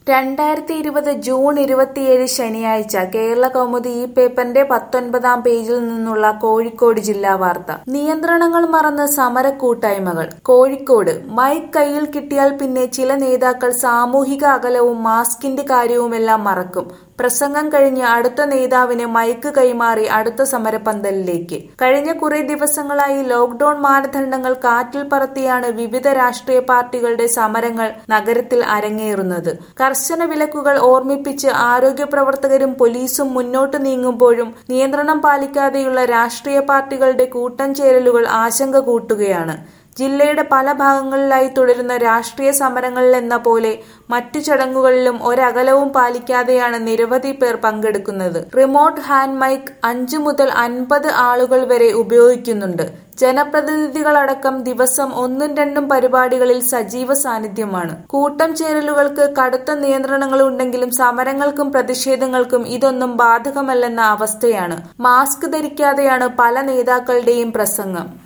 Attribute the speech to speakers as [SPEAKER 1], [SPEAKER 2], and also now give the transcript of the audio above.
[SPEAKER 1] രണ്ടായിരത്തി ഇരുപത് ജൂൺ ഇരുപത്തിയേഴ് ശനിയാഴ്ച കേരള കൗമുദി ഈ പേപ്പറിന്റെ പത്തൊൻപതാം പേജിൽ നിന്നുള്ള കോഴിക്കോട് ജില്ലാ വാർത്ത നിയന്ത്രണങ്ങൾ മറന്ന് സമരക്കൂട്ടായ്മകൾ കോഴിക്കോട് മൈക്ക് കയ്യിൽ കിട്ടിയാൽ പിന്നെ ചില നേതാക്കൾ സാമൂഹിക അകലവും മാസ്കിന്റെ കാര്യവുമെല്ലാം മറക്കും പ്രസംഗം കഴിഞ്ഞ് അടുത്ത നേതാവിന് മൈക്ക് കൈമാറി അടുത്ത സമരപന്തലിലേക്ക് കഴിഞ്ഞ കുറെ ദിവസങ്ങളായി ലോക്ഡൌൺ മാനദണ്ഡങ്ങൾ കാറ്റിൽ പറത്തിയാണ് വിവിധ രാഷ്ട്രീയ പാർട്ടികളുടെ സമരങ്ങൾ നഗരത്തിൽ അരങ്ങേറുന്നത് കർശന വിലക്കുകൾ ഓർമ്മിപ്പിച്ച് ആരോഗ്യ പ്രവർത്തകരും പോലീസും മുന്നോട്ട് നീങ്ങുമ്പോഴും നിയന്ത്രണം പാലിക്കാതെയുള്ള രാഷ്ട്രീയ പാർട്ടികളുടെ കൂട്ടം ചേരലുകൾ ആശങ്ക കൂട്ടുകയാണ് ജില്ലയുടെ പല ഭാഗങ്ങളിലായി തുടരുന്ന രാഷ്ട്രീയ സമരങ്ങളിലെന്ന പോലെ മറ്റു ചടങ്ങുകളിലും ഒരകലവും പാലിക്കാതെയാണ് നിരവധി പേർ പങ്കെടുക്കുന്നത് റിമോട്ട് ഹാൻഡ് മൈക്ക് അഞ്ചു മുതൽ അൻപത് ആളുകൾ വരെ ഉപയോഗിക്കുന്നുണ്ട് ജനപ്രതിനിധികളടക്കം ദിവസം ഒന്നും രണ്ടും പരിപാടികളിൽ സജീവ സാന്നിധ്യമാണ് കൂട്ടം ചേരലുകൾക്ക് കടുത്ത നിയന്ത്രണങ്ങളുണ്ടെങ്കിലും സമരങ്ങൾക്കും പ്രതിഷേധങ്ങൾക്കും ഇതൊന്നും ബാധകമല്ലെന്ന അവസ്ഥയാണ് മാസ്ക് ധരിക്കാതെയാണ് പല നേതാക്കളുടെയും പ്രസംഗം